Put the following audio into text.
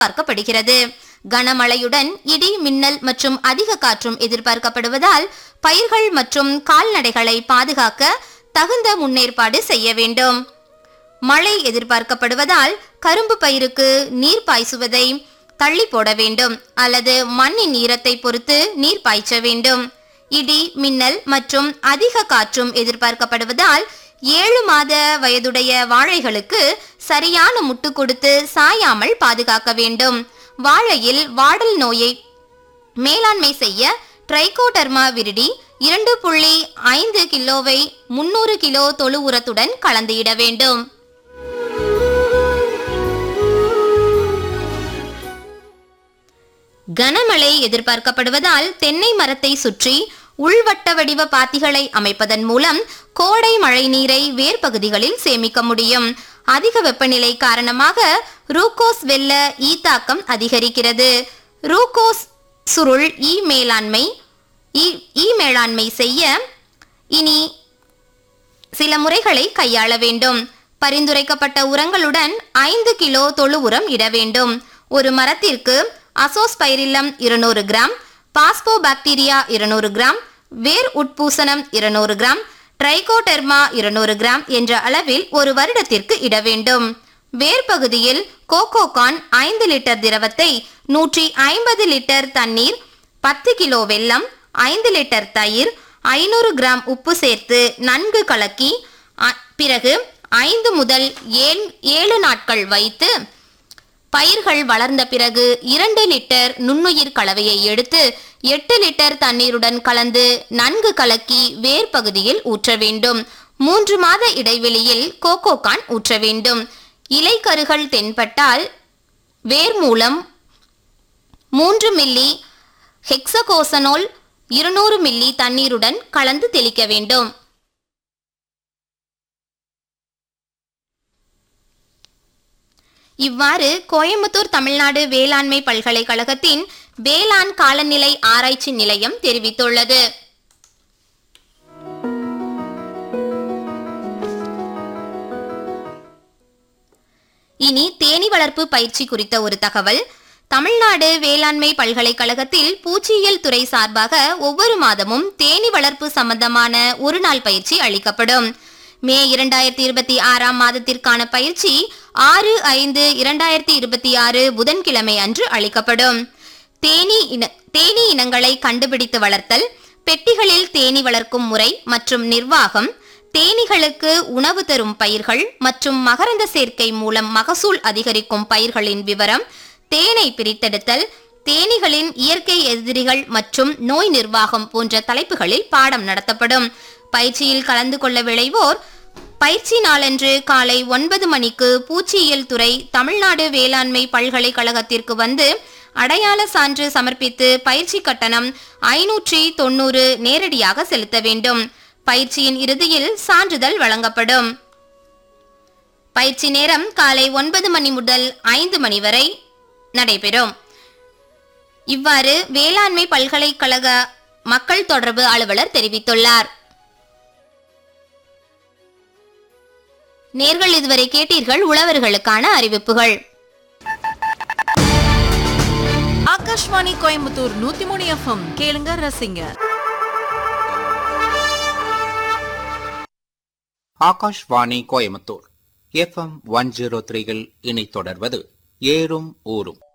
பார்க்கப்படுகிறது கனமழையுடன் இடி மின்னல் மற்றும் அதிக காற்றும் எதிர்பார்க்கப்படுவதால் பயிர்கள் மற்றும் கால்நடைகளை பாதுகாக்க தகுந்த முன்னேற்பாடு செய்ய வேண்டும் மழை எதிர்பார்க்கப்படுவதால் கரும்பு பயிருக்கு நீர் பாய்ச்சுவதை தள்ளி போட வேண்டும் அல்லது மண்ணின் ஈரத்தை பொறுத்து நீர் பாய்ச்ச வேண்டும் இடி மின்னல் மற்றும் அதிக காற்றும் எதிர்பார்க்கப்படுவதால் ஏழு மாத வயதுடைய வாழைகளுக்கு சரியான முட்டு கொடுத்து சாயாமல் பாதுகாக்க வேண்டும் வாழையில் வாடல் நோயை மேலாண்மை செய்ய ட்ரைகோடர்மா விரிடி இரண்டு புள்ளி ஐந்து கிலோவை முன்னூறு கிலோ தொழு உரத்துடன் கலந்து இட வேண்டும் கனமழை எதிர்பார்க்கப்படுவதால் தென்னை மரத்தை சுற்றி உள்வட்ட வடிவ பாத்திகளை அமைப்பதன் மூலம் கோடை மழை நீரை வேர் பகுதிகளில் சேமிக்க முடியும் அதிக வெப்பநிலை காரணமாக ரூகோஸ் வெள்ள ஈ தாக்கம் அதிகரிக்கிறது ரூகோஸ் சுருள் ஈ மேலாண்மை ஈ- ஈ மேலாண்மை செய்ய இனி சில முறைகளை கையாள வேண்டும் பரிந்துரைக்கப்பட்ட உரங்களுடன் ஐந்து கிலோ தொழு உரம் இட வேண்டும் ஒரு மரத்திற்கு அசோஸ்பைரில்லம் இருநூறு கிராம் பாஸ்போபாக்டீரியா இருநூறு கிராம் வேர் உட்பூசணம் இருநூறு கிராம் ட்ரைகோடெர்மா இருநூறு கிராம் என்ற அளவில் ஒரு வருடத்திற்கு இட வேண்டும் வேர் பகுதியில் கோகோகான் ஐந்து லிட்டர் திரவத்தை நூற்றி ஐம்பது லிட்டர் தண்ணீர் பத்து கிலோ வெல்லம் ஐந்து லிட்டர் தயிர் ஐநூறு கிராம் உப்பு சேர்த்து நன்கு கலக்கி அ- பிறகு ஐந்து முதல் ஏழு ஏழு நாட்கள் வைத்து பயிர்கள் வளர்ந்த பிறகு இரண்டு லிட்டர் நுண்ணுயிர் கலவையை எடுத்து எட்டு லிட்டர் தண்ணீருடன் கலந்து நன்கு கலக்கி வேர் பகுதியில் ஊற்ற வேண்டும் மூன்று மாத இடைவெளியில் கோகோகான் ஊற்ற வேண்டும் இலைக்கருகள் தென்பட்டால் வேர் மூலம் மூன்று மில்லி ஹெக்ஸகோசனோல் இருநூறு மில்லி தண்ணீருடன் கலந்து தெளிக்க வேண்டும் இவ்வாறு கோயம்புத்தூர் தமிழ்நாடு வேளாண்மை பல்கலைக்கழகத்தின் வேளாண் காலநிலை ஆராய்ச்சி நிலையம் தெரிவித்துள்ளது இனி தேனி வளர்ப்பு பயிற்சி குறித்த ஒரு தகவல் தமிழ்நாடு வேளாண்மை பல்கலைக்கழகத்தில் பூச்சியியல் துறை சார்பாக ஒவ்வொரு மாதமும் தேனி வளர்ப்பு சம்பந்தமான ஒரு நாள் பயிற்சி அளிக்கப்படும் மே இரண்டாயிரத்தி இருபத்தி ஆறாம் மாதத்திற்கான பயிற்சி ஆறு ஐந்து இரண்டாயிரத்தி இருபத்தி ஆறு புதன்கிழமை அன்று அளிக்கப்படும் தேனீ இன தேனீ இனங்களை கண்டுபிடித்து வளர்த்தல் பெட்டிகளில் தேனீ வளர்க்கும் முறை மற்றும் நிர்வாகம் தேனீகளுக்கு உணவு தரும் பயிர்கள் மற்றும் மகரந்த சேர்க்கை மூலம் மகசூல் அதிகரிக்கும் பயிர்களின் விவரம் தேனை பிரித்தெடுத்தல் தேனீகளின் இயற்கை எதிரிகள் மற்றும் நோய் நிர்வாகம் போன்ற தலைப்புகளில் பாடம் நடத்தப்படும் பயிற்சியில் கலந்து கொள்ள விளைவோர் பயிற்சி நாளன்று காலை ஒன்பது மணிக்கு பூச்சியியல் துறை தமிழ்நாடு வேளாண்மை பல்கலைக்கழகத்திற்கு வந்து அடையாள சான்று சமர்ப்பித்து பயிற்சி கட்டணம் ஐநூற்றி தொண்ணூறு நேரடியாக செலுத்த வேண்டும் பயிற்சியின் இறுதியில் சான்றிதழ் வழங்கப்படும் பயிற்சி நேரம் காலை ஒன்பது மணி முதல் ஐந்து மணி வரை நடைபெறும் இவ்வாறு வேளாண்மை பல்கலைக்கழக மக்கள் தொடர்பு அலுவலர் தெரிவித்துள்ளார் நேர்கள் இதுவரை கேட்டீர்கள் உழவர்களுக்கான அறிவிப்புகள் ஆகாஷ்வாணி கோயம்புத்தூர் நூத்தி மூணு எஃப்எம் கேளுங்க ரசிங்க Akashvani Coimbatore FM one zero த்ரீயில் இனி தொடர்வது ஏறும் ஊரும்